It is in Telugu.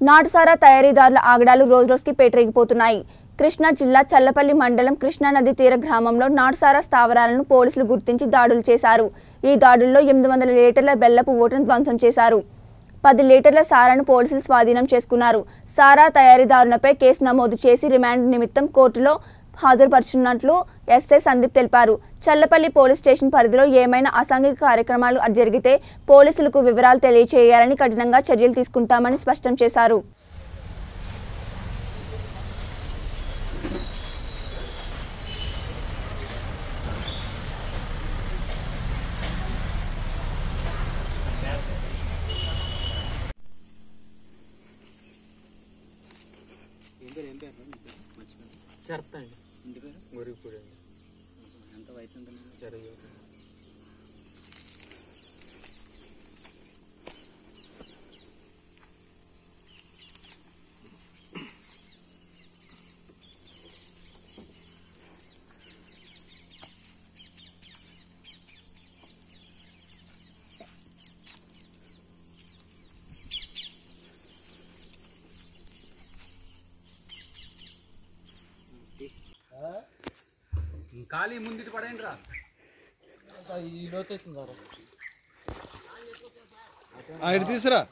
నాటుసారా తయారీదారుల ఆగడాలు రోజురోజుకి పేటరేగిపోతున్నాయి కృష్ణా జిల్లా చల్లపల్లి మండలం కృష్ణా నది తీర గ్రామంలో నాటుసారా స్థావరాలను పోలీసులు గుర్తించి దాడులు చేశారు ఈ దాడుల్లో ఎనిమిది వందల లీటర్ల బెల్లపు ఓటును ధ్వంసం చేశారు పది లీటర్ల సారాను పోలీసులు స్వాధీనం చేసుకున్నారు సారా తయారీదారులపై కేసు నమోదు చేసి రిమాండ్ నిమిత్తం కోర్టులో హాజరుపరుచున్నట్లు ఎస్ఐ సందీప్ తెలిపారు చల్లపల్లి పోలీస్ స్టేషన్ పరిధిలో ఏమైనా అసాంఘిక కార్యక్రమాలు జరిగితే పోలీసులకు వివరాలు తెలియచేయాలని కఠినంగా చర్యలు తీసుకుంటామని స్పష్టం చేశారు ఏం పేరు ఏం పేరు మర్చిపోయాను శరత్ అండి ఇంటి పేరు మురిగిపూడి అండి ఎంత వయసు ఎంత నీకు? ఇరవై ఒకటి. ఖాళీ ముందుటి పడేయండి రా ఈ లోతు వచ్చింది సార్ ఆయన తీసురా